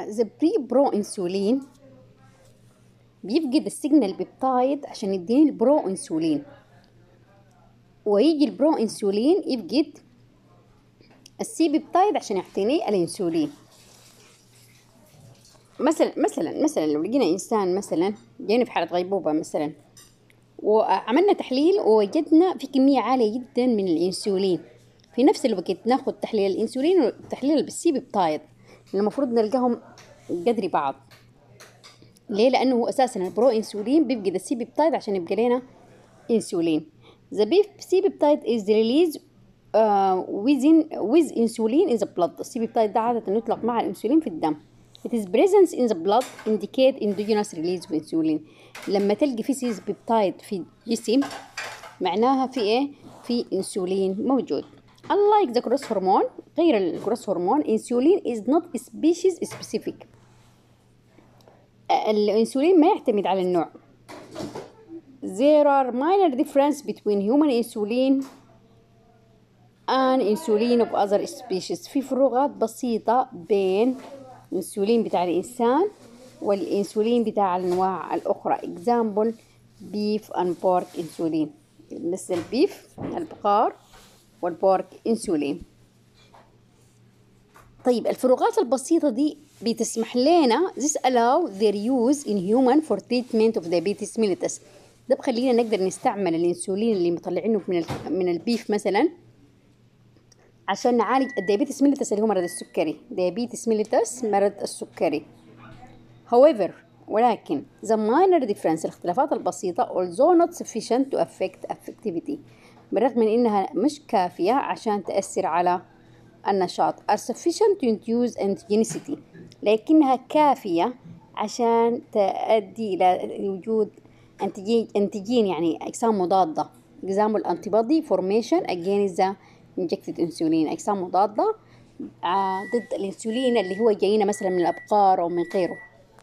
the بري برو انسولين بيفقد السيجنال بيبتايد عشان يديني البرو انسولين ويجي البرو انسولين يفقد السي بيبتايد عشان يعطيني الانسولين مثلا مثلا مثلا لو لقينا انسان مثلا جاينا في حاله غيبوبه مثلا وعملنا تحليل ووجدنا في كميه عاليه جدا من الانسولين في نفس الوقت ناخد تحليل الانسولين وتحليل بالسي بيبتايد المفروض نلقاهم قدر بعض ليه لانه هو اساسا البرو انسولين بيفقد السي بيبتايد عشان يبقى لنا انسولين the سي بيبتايد is released uh, within with insulin in the blood السي بيبتايد ده عادة يطلق مع الانسولين في الدم it is presence in the blood indicate endogenous release of insulin لما تلقي في سي بيبتايد في الجسم معناها في ايه في انسولين موجود unlike the growth hormone غير الجروس هرمون insulin is not species specific الانسولين ما يعتمد على النوع there are minor difference between human insulin and insulin of other species في فروقات بسيطة بين الانسولين بتاع الإنسان والانسولين بتاع الأنواع الأخرى example beef and pork insulin مثل البيف البقار والبورك انسولين طيب الفروقات البسيطة دي بتسمح لنا this allow their use in human for treatment of diabetes mellitus ده بخلينا نقدر نستعمل الانسولين اللي مطلعينه من من البيف مثلا عشان نعالج الديابيتس ميليتس اللي هو مرض السكري ديابيتس ميليتس مرض السكري however ولكن the minor difference الاختلافات البسيطة although not sufficient to affect effectivity بالرغم من إنها مش كافية عشان تأثر على النشاط are sufficient to induce antigenicity لكنها كافية عشان تؤدي إلى وجود أنتيجين, أنتيجين يعني أجسام مضادة example antibody formation against the injected insulin أجسام مضادة ضد الانسولين اللي هو جاينا مثلا من الأبقار أو من غيره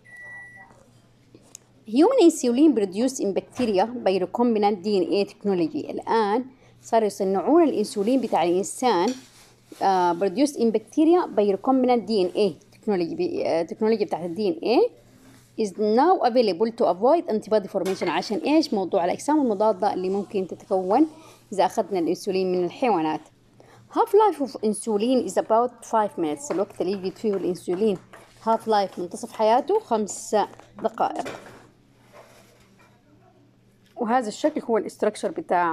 human insulin produced in bacteria by recombinant DNA technology الآن صاروا يصنعون الانسولين بتاع الإنسان uh, produced in bacteria by recombinant DNA technology uh, تكنولوجيا بتاعت الدي ان اي is now available to avoid antibody formation عشان ايش موضوع الأجسام المضادة اللي ممكن تتكون إذا أخذنا الأنسولين من الحيوانات half life of insulin is about 5 minutes الوقت اللي يوجد فيه الأنسولين half life منتصف حياته خمس دقائق وهذا الشكل هو الاستراكشر بتاع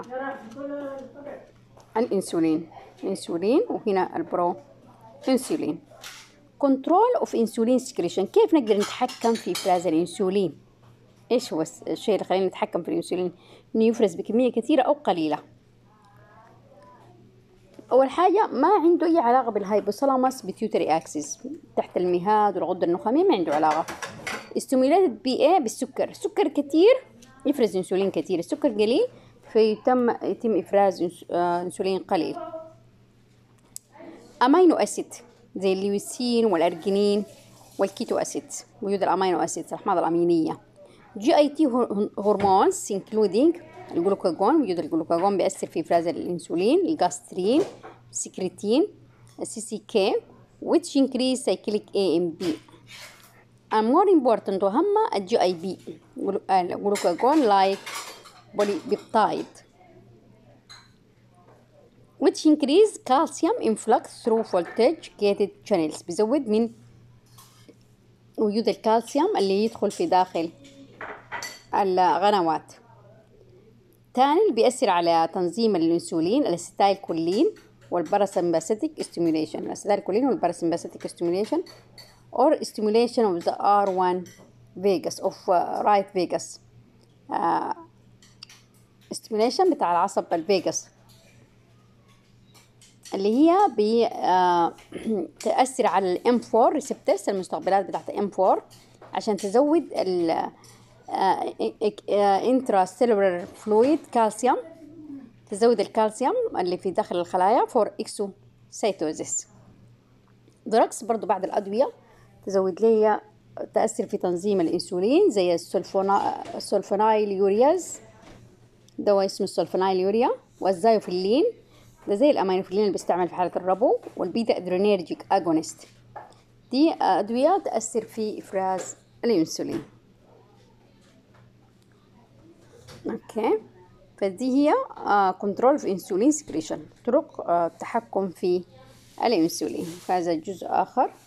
الانسولين انسولين وهنا البرو انسولين كنترول اوف انسولين سكريشن كيف نقدر نتحكم في افراز الانسولين ايش هو الشيء اللي خلينا نتحكم في الانسولين انه يفرز بكميه كثيره او قليله اول حاجه ما عنده اي علاقه بالهايبوثالاموس بيتيوتري اكسس تحت المهاد والغده النخاميه ما عنده علاقه استيميليتد بي ايه بالسكر السكر كثير يفرز انسولين كثير السكر قليل فيتم يتم افراز انسولين قليل امينو اسيد زي الليوسين والارجينين والكيتو اسيد وجود الامينو اسيد الاحماض الامينيه جي اي تي هرمونز انكلودينج الجلوكاجون وجود الجلوكاجون بيأثر في افراز الانسولين الجاسترين السكريتين السي سي كي which increase cyclic AMP and more important وهم الجي اي بي glucagon like polypeptide which increase calcium influx through voltage gated channels بيزود من وجود الكالسيوم اللي يدخل في داخل الغنوات تاني بيأثر على تنظيم الانسولين الستايل كولين والباراسمباثيك ستيموليشن الستايل كولين والباراسمباثيك ستيموليشن or stimulation of the R1 vagus of uh, right vagus uh, stimulation بتاع العصب الفيجاس اللي هي بي uh, تأثر على الام 4 ريسبترز المستقبلات بتاعت الام 4 عشان تزود ال انترا سيلولر فلويد كالسيوم تزود الكالسيوم اللي في داخل الخلايا فور اكسوسيتوزيس دراكس برضو بعد الأدوية تزود لي تأثر في تنظيم الأنسولين زي السلفونا السلفونايل يورياز دواء اسمه السلفونايل يوريا والزايوفيلين ده زي الأمينوفيلين اللي بيستعمل في حالة الربو والبيتا أدرينيرجيك أجونست دي أدوية تأثر في إفراز الأنسولين أوكي فدي هي كنترول في انسولين سكريشن طرق آه، التحكم في الانسولين هذا جزء آخر